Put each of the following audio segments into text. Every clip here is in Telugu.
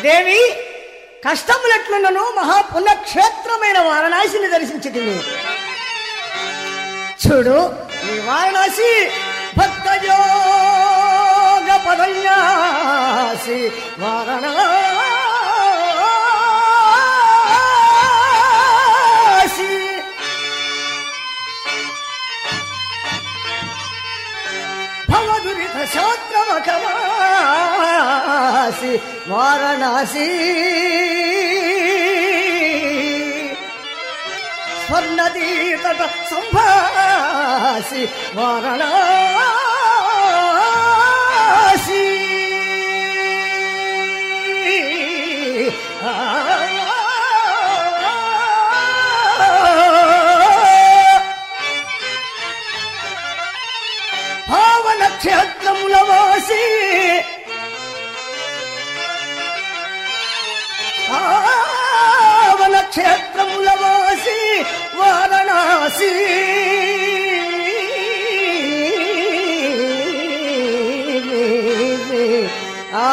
దేవి కష్టములెట్లున్నను మహాపుణ్యక్షేత్రమైన వారణాసిని దర్శించింది చూడు ఈ వారణాసి భక్తయోగ పదన్యాసి వారణాసి భవదురిత శాస్త్రమకమాసి వారణాసి స్వర్ణదీతట సంభాసి వారణాసి భావన క్షేత్రముల వాసి పావన క్షేత్రముల వాసి వారణాసి ఆ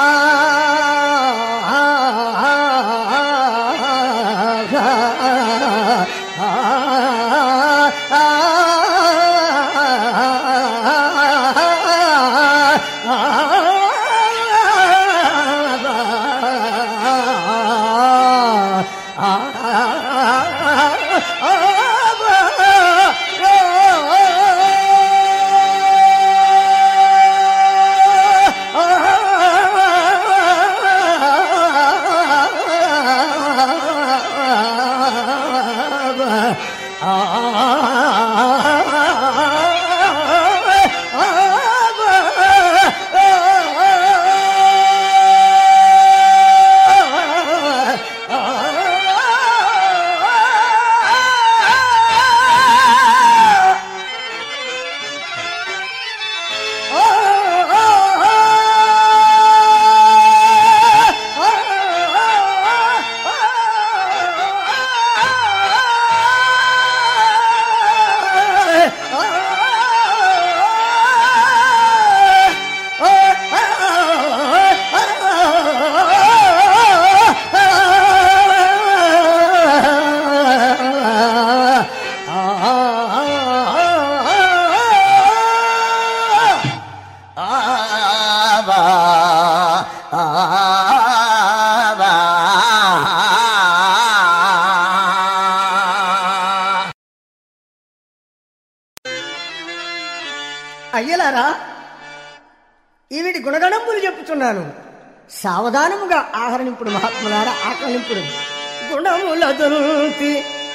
అయ్యలారా ఈవిడి గుణగణములు చెప్పుచున్నాను సావధానముగా ఆహరణింపుడు మహాత్ములారా ఆకలింపుడు గుణముల దుంతి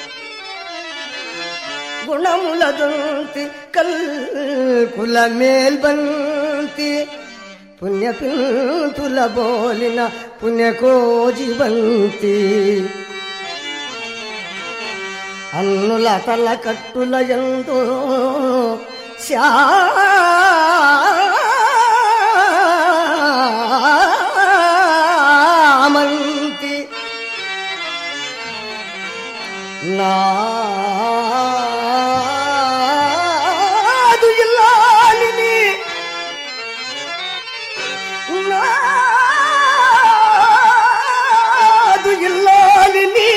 గుణముల దుంతి కల్కుల మేల్బంతి పుణ్యపింతుల బోలిన పుణ్యకోజివంతి అన్నుల తల కట్టుల ఎందు శ్యామంతి నాదు ఇల్లాలిని నాదు ఇల్లాలిని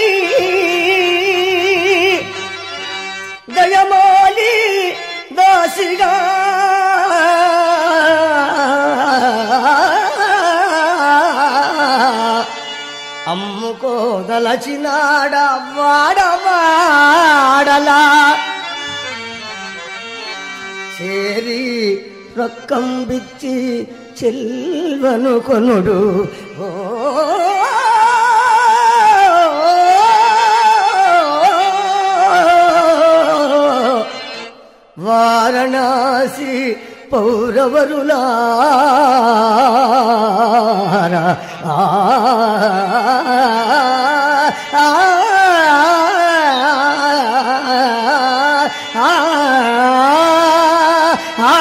దయమాలి దాసిగా అమ్ముకోదలచినాడ వాడవాడలా చేరి రొక్కం బిచ్చి చెల్వను కొనుడు ఓ వారణాసి పౌరవరులారా ఆ, ఆ, ఆ, ఆ,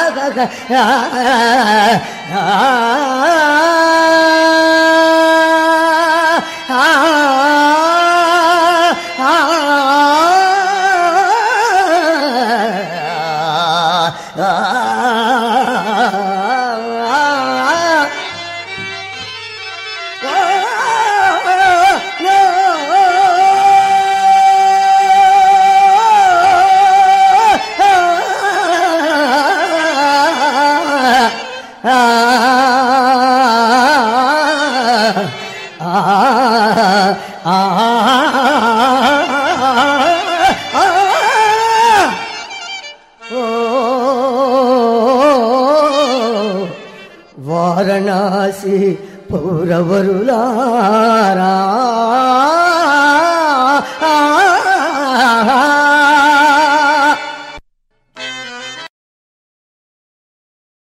ఆ ఆ, ఆ. ఓ వారణాసి పౌరవరులా